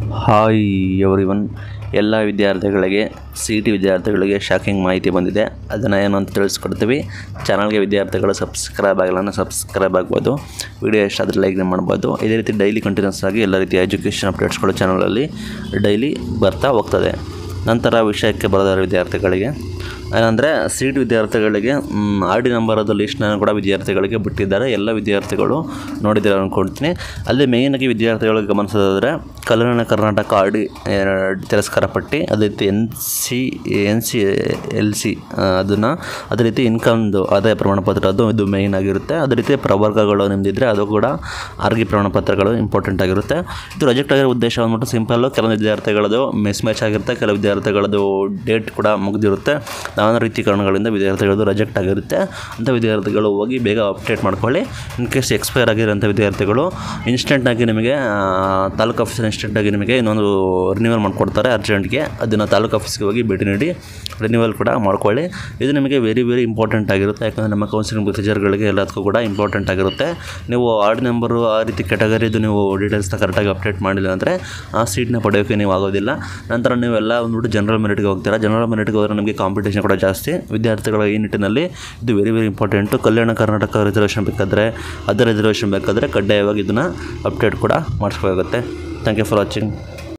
hi every one ಎಲ್ಲ ವಿದ್ಯಾರ್ಥಿಗಳಿಗೆ C T ವಿದ್ಯಾರ್ಥಿಗಳಿಗೆ ಶಾಕಿಂಗ್ ಮಾಹಿತಿ ಬಂದಿದೆ ಅದನ್ನು ಏನು ಅಂತ ತಿಳಿಸ್ಕೊಡ್ತೀವಿ ಚಾನಲ್ಗೆ ವಿದ್ಯಾರ್ಥಿಗಳು ಸಬ್ಸ್ಕ್ರೈಬ್ ಆಗಲ್ಲ ಅಂದರೆ ಸಬ್ಸ್ಕ್ರೈಬ್ ಆಗ್ಬೋದು ವಿಡಿಯೋ ಎಷ್ಟಾದರೆ ಲೈಕ್ ಮಾಡ್ಬೋದು ಇದೇ ರೀತಿ ಡೈಲಿ ಕಂಟಿನ್ಯೂಸ್ ಆಗಿ ಎಲ್ಲ ರೀತಿಯ ಎಜುಕೇಷನ್ ಅಪ್ಡೇಟ್ಸ್ಗಳು ಚಾನಲಲ್ಲಿ ಡೈಲಿ ಬರ್ತಾ ಹೋಗ್ತದೆ ನಂತರ ವಿಷಯಕ್ಕೆ ಬರೋದಾದ ವಿದ್ಯಾರ್ಥಿಗಳಿಗೆ ಏನಂದರೆ ಸೀಟ್ ವಿದ್ಯಾರ್ಥಿಗಳಿಗೆ ಆರ್ ಡಿ ನಂಬರದ ಲಿಸ್ಟ್ನ ಕೂಡ ವಿದ್ಯಾರ್ಥಿಗಳಿಗೆ ಬಿಟ್ಟಿದ್ದಾರೆ ಎಲ್ಲ ವಿದ್ಯಾರ್ಥಿಗಳು ನೋಡಿದ್ದಾರೆ ಅಂದ್ಕೊಳ್ತೀನಿ ಅಲ್ಲಿ ಮೇಯ್ನಾಗಿ ವಿದ್ಯಾರ್ಥಿಗಳಿಗೆ ಗಮನಿಸೋದಾದರೆ ಕಲ್ಯಾಣ ಕರ್ನಾಟಕ ಆರ್ ಡಿ ತಿರಸ್ಕಾರ ಪಟ್ಟಿ ಅದೇ ರೀತಿ N C N C L C ಅದನ್ನು ಅದೇ ರೀತಿ ಇನ್ಕಮ್ದು ಆದಾಯ ಪ್ರಮಾಣ ಪತ್ರ ಅದು ಇದು ಮೇಯ್ನ್ ಆಗಿರುತ್ತೆ ಅದೇ ರೀತಿ ಪ್ರವರ್ಗಗಳು ನಿಮ್ಮದಿದ್ದರೆ ಅದು ಕೂಡ ಆರ್ಗಿ ಪ್ರಮಾಣ ಪತ್ರಗಳು ಇಂಪಾರ್ಟೆಂಟ್ ಆಗಿರುತ್ತೆ ಇದು ರಿಜೆಕ್ಟ್ ಆಗಿರೋ ಉದ್ದೇಶ ಅಂದ್ಬಿಟ್ಟು ಸಿಂಪಲ್ಲು ಕೆಲವು ವಿದ್ಯಾರ್ಥಿಗಳದು ಮಿಸ್ ಮ್ಯಾಚ್ ಆಗಿರುತ್ತೆ ಕೆಲವು ವಿದ್ಯಾರ್ಥಿಗಳದು ಡೇಟ್ ಕೂಡ ಮುಗಿದಿರುತ್ತೆ ನಾನಾ ರೀತಿ ಕಾರಣಗಳಿಂದ ವಿದ್ಯಾರ್ಥಿಗಳದು ರಿಜೆಕ್ಟ್ ಆಗಿರುತ್ತೆ ಅಂಥ ವಿದ್ಯಾರ್ಥಿಗಳು ಹೋಗಿ ಬೇಗ ಅಪ್ಡೇಟ್ ಮಾಡ್ಕೊಳ್ಳಿ ಇನ್ ಕೇಸ್ ಎಕ್ಸ್ಪೈರ್ ಆಗಿರೋಂಥ ವಿದ್ಯಾರ್ಥಿಗಳು ಇನ್ಸ್ಟೆಂಟಾಗಿ ನಿಮಗೆ ಆ, ತಾಲೂಕು ಆಫೀಸಲ್ಲಿ ಇನ್ಸ್ಟೆಂಟಾಗಿ ನಿಮಗೆ ಇನ್ನೊಂದು ರಿನ್ಯೂವಲ್ ಮಾಡಿಕೊಡ್ತಾರೆ ಅರ್ಜೆಂಟ್ಗೆ ಅದನ್ನು ತಾಲೂಕು ಆಫೀಸ್ಗೆ ಹೋಗಿ ಭೇಟಿ ನೀಡಿ ರಿನ್ಯೂವಲ್ ಕೂಡ ಮಾಡ್ಕೊಳ್ಳಿ ಇದು ನಿಮಗೆ ವೆರಿ ವೆರಿ ಇಂಪಾರ್ಟೆಂಟ್ ಆಗಿರುತ್ತೆ ಯಾಕಂದರೆ ನಮ್ಮ ಕೌನ್ಸಿಲಿಂಗ್ ಪ್ರೊಸೀಜರ್ಗಳಿಗೆ ಎಲ್ಲದಕ್ಕೂ ಕೂಡ ಇಂಪಾರ್ಟೆಂಟ್ ಆಗಿರುತ್ತೆ ನೀವು ಆರ್ಡ್ ನಂಬರು ಆ ರೀತಿ ಕೆಟಗರಿದು ನೀವು ಡೀಟೇಲ್ಸ್ನ ಕರೆಕ್ಟಾಗಿ ಅಪ್ಡೇಟ್ ಮಾಡಿಲ್ಲ ಅಂದರೆ ಆ ಸೀಟ್ನ ಪಡೆಯೋಕ್ಕೆ ನೀವು ಆಗೋದಿಲ್ಲ ನಂತರ ನೀವೆಲ್ಲ ಬಂದ್ಬಿಟ್ಟು ಜನರಲ್ ಮೆರಿಟ್ಗೆ ಹೋಗ್ತೀರಾ ಜನರಲ್ ಮೆರಿಟ್ಗೆ ಹೋದರೆ ನಮಗೆ ಕಾಂಪಿಟೇಷನ್ ಕೂಡ ಜಾಸ್ತಿ ವಿದ್ಯಾರ್ಥಿಗಳ ಈ ನಿಟ್ಟಿನಲ್ಲಿ ಇದು very very important Kalyana Karnataka reservation ಬೇಕಾದರೆ ಅದರ್ ರಿಸರ್ವೇಷನ್ ಬೇಕಾದರೆ ಕಡ್ಡಾಯವಾಗಿ ಇದನ್ನು ಅಪ್ಡೇಟ್ ಕೂಡ ಮಾಡಿಸ್ಬೇಕಾಗುತ್ತೆ ಥ್ಯಾಂಕ್ ಯು ಫಾರ್ ವಾಚಿಂಗ್